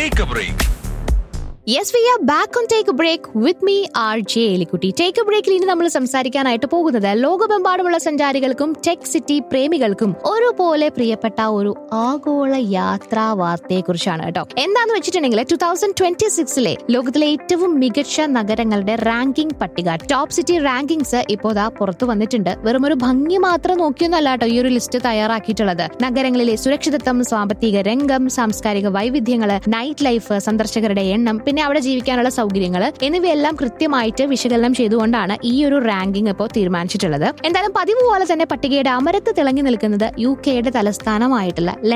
Take a break. Yes we are back on take break with me R J എലിക്കുട്ടി take ബ്രേക്കിൽ ഇനി നമ്മൾ സംസാരിക്കാനായിട്ട് പോകുന്നത് ലോകമെമ്പാടുമുള്ള സഞ്ചാരികൾക്കും ടെക് സിറ്റി പ്രേമികൾക്കും ഒരുപോലെ പ്രിയപ്പെട്ട ഒരു ആഗോള യാത്രാ വാർത്തയെ കുറിച്ചാണ് കേട്ടോ എന്താന്ന് വെച്ചിട്ടുണ്ടെങ്കിൽ ടൂ തൗസൻഡ് ട്വന്റി സിക്സിലെ ലോകത്തിലെ ഏറ്റവും മികച്ച നഗരങ്ങളുടെ റാങ്കിംഗ് പട്ടിക ടോപ്പ് സിറ്റി റാങ്കിങ്സ് ഇപ്പോൾ ദാ പുറത്തു വന്നിട്ടുണ്ട് വെറും ഒരു ഭംഗി മാത്രം നോക്കിയൊന്നല്ല കേട്ടോ ഈ ഒരു ലിസ്റ്റ് തയ്യാറാക്കിയിട്ടുള്ളത് നഗരങ്ങളിലെ സുരക്ഷിതത്വം സാമ്പത്തിക രംഗം സാംസ്കാരിക വൈവിധ്യങ്ങള് നൈറ്റ് ലൈഫ് സന്ദർശകരുടെ എണ്ണം പിന്നെ അവിടെ ജീവിക്കാനുള്ള സൗകര്യങ്ങൾ എന്നിവയെല്ലാം കൃത്യമായിട്ട് വിശകലനം ചെയ്തുകൊണ്ടാണ് ഈ ഒരു റാങ്കിംഗ് ഇപ്പോൾ തീരുമാനിച്ചിട്ടുള്ളത് എന്തായാലും പതിവ് പോലെ തന്നെ പട്ടികയുടെ അമരത്ത് തിളങ്ങി നിൽക്കുന്നത് യു കെയുടെ തലസ്ഥാനമായിട്ടുള്ള